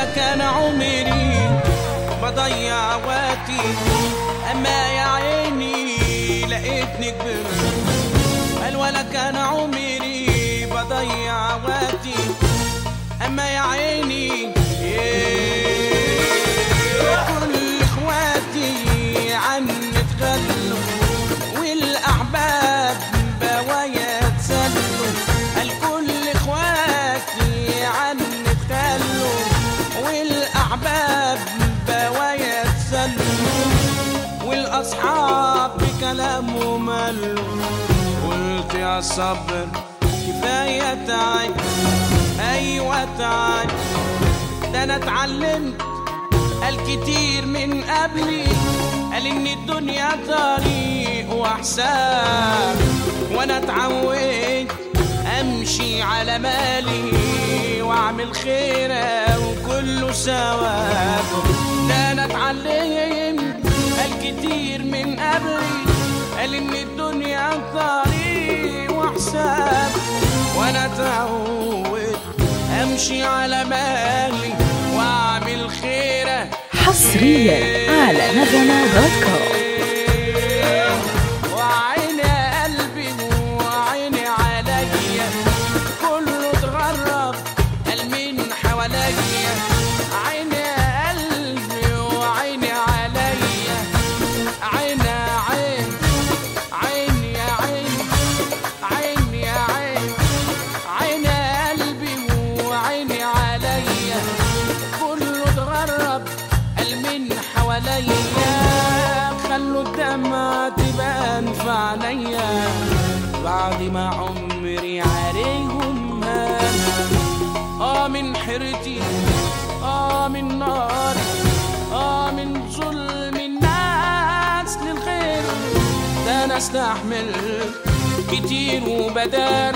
كان عمري بضيع وقتي اما يا عيني لقيتني كبرت قال ولا كان عمري بضيع وقتي اما يا عيني كل اخواتي عني اتغلوا والاحباب بوايا اتسلوا الكل اخواتي عني اتغلوا والاحباب بوايا اتسلوا والاصحاب بكلامهم ملوا قلت يا صبر كفايه تعب ايوه تعب ده انا اتعلمت الكتير من قبلي قال ان الدنيا طريق واحسان وانا اتعودت امشي على مالي واعمل خيره وكله ثواب ده انا اتعلمت الكتير من قبلي قال ان الدنيا طريق واحسان وانا اتعودت امشي على مالي واعمل خيره حصريا على نغمة دوت كوم وعيني قلبي وعيني عليا كله اتغرب قال مين حواليا عيني قلبي وعيني عليا عيني عين عين يا عين عين يا عين عيني قلبي وعيني عليا كله اتغرب قال مين حواليا خلوا الدمعة تبان في عينيا بعد ما عمري عليهم انا اه من حيرتي اه من ناري اه من ظلم الناس للغير ده انا استحمل كتير وبدال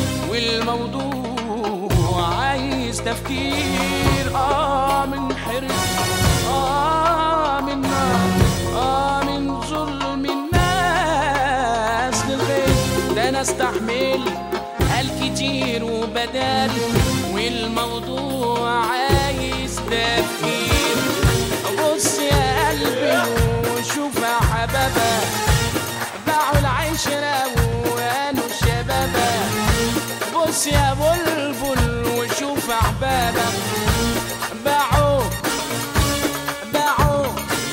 والموضوع عايز تفكير اه من حيرتي اه من نار اه من ظلم الناس للغير ده انا استحمل الكتير وبدال والموضوع عايز تفكير بص يا قلبي وشوف يا حبابة باعوا العشرة وقالوا شبابة بص يا بلبل وشوف احبابك باعوا باعوا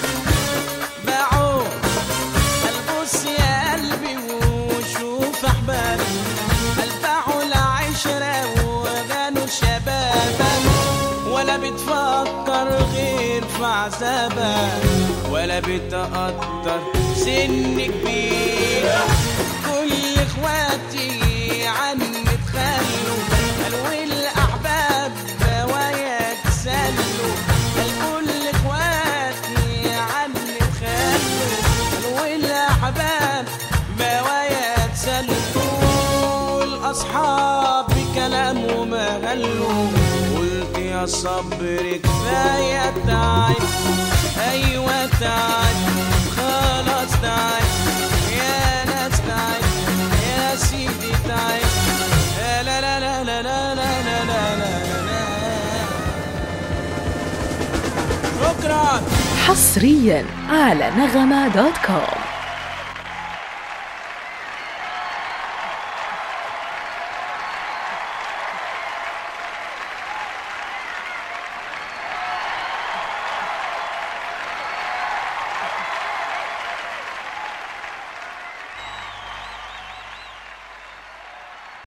باعوا البص يا قلبي وشوف احبابك الباعوا العشرة وغنوا شبابك ولا بتفكر غير في عذابك ولا بتقدر سن كبير كل اخواتي عني اتخلوا قالوا الاحباب بوايا تسلوا الكل اخواتي عني اتخلوا قالوا الاحباب بوايا تسلوا الاصحاب بكلامهم غلوا قلت يا صبر كفايه تعب ايوه تعب خلاص تعب يا ناس تعب يا سيدي تعب لا لا لا لا لا لا لا لا لا لا لا شكرا حصريا على نغمة دوت كوم